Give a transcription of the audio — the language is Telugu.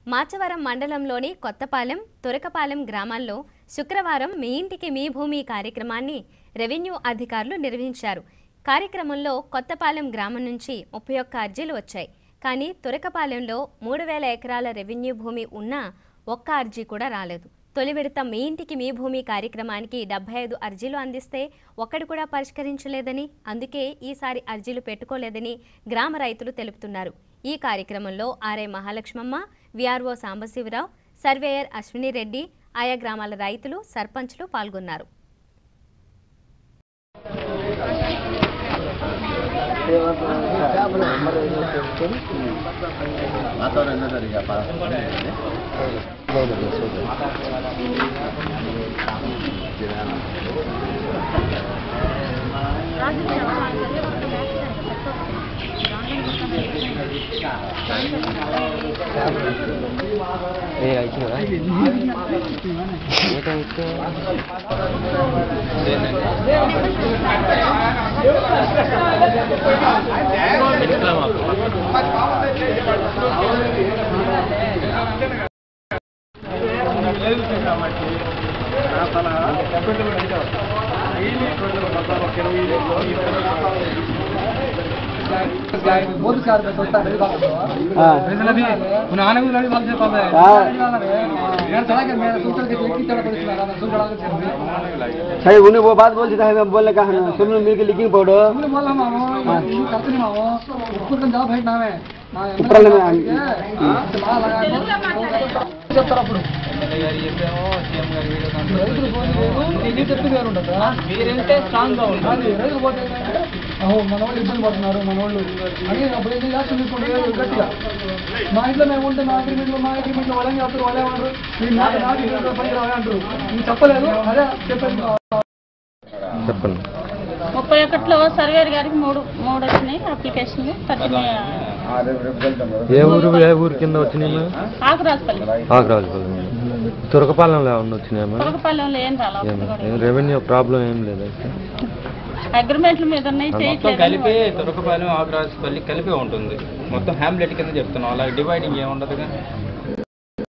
మాచవరం మండలంలోని కొత్తపాలెం తురకపాలెం గ్రామాల్లో శుక్రవారం మీ ఇంటికి మీ భూమి కార్యక్రమాన్ని రెవెన్యూ అధికారులు నిర్వహించారు కార్యక్రమంలో కొత్తపాలెం గ్రామం నుంచి ముప్పై ఒక్క అర్జీలు వచ్చాయి కానీ తురకపాలెంలో మూడు వేల ఎకరాల రెవెన్యూ భూమి ఉన్నా ఒక్క అర్జీ కూడా రాలేదు తొలి విడత మీ ఇంటికి మీ భూమి కార్యక్రమానికి డెబ్బై ఐదు అర్జీలు అందిస్తే ఒక్కటి కూడా పరిష్కరించలేదని అందుకే ఈసారి అర్జీలు పెట్టుకోలేదని గ్రామ రైతులు తెలుపుతున్నారు ఈ కార్యక్రమంలో RI Mahalakshmamma VRO Sambasivarao surveyor Ashwini Reddy ఆయా గ్రామాల రైతులు సర్పంచ్లు పాల్గొన్నారు ವಾತಾವರಣ ಸರ್ ಈಗ सही उन्हें वो बात बोल देता है मैं बोलने का सुन लो मिलकर लिखिंग पढ़ो ऊपर చెప్తారు అప్పుడు మీరంటే స్ట్రాంగ్ గా ఉంటారు రైతులు పోతే అహో మన వాళ్ళు ఇబ్బంది పడుతున్నారు మన వాళ్ళు అని అప్పుడు ఏం చేయాల్సి తీసుకుంటారు గట్టిగా మా ఇంట్లో మేము ఉంటే మా అగ్రిమెంట్ లో మా అగ్రిమెంట్ లో వాళ్ళని చెప్తారు వాళ్ళే అంటారు మీ మాట నాకు ఇంట్లో పని రావాలి అంటారు నేను చెప్పలేదు అదే చెప్పాను చెప్పండి ముప్పై ఒకటిలో సర్వేర్ గారికి మూడు మూడు వచ్చినాయి అప్లికేషన్లు పద్దెనిమిది ఏ ఊరు ఏ ఊరు కింద వచ్చినాయి ఆకురాజపల్లి ఆగ్రాజుపల్లి తురకపాలెంలో ఏమన్నా వచ్చినాయమ్మా తొలకపాలెంలో ఏం రాలేదు రెవెన్యూ ప్రాబ్లం ఏం లేదు అయితే అగ్రిమెంట్ల మీద ఉన్నాయి మొత్తం చేయట్లేదు కలిపి తురకపాలెం ఆగ్రాజపల్లి కలిపి ఉంటుంది మొత్తం హ్యామ్లెట్ కింద చెప్తున్నాం అలా డివైడింగ్ ఏముండదుగా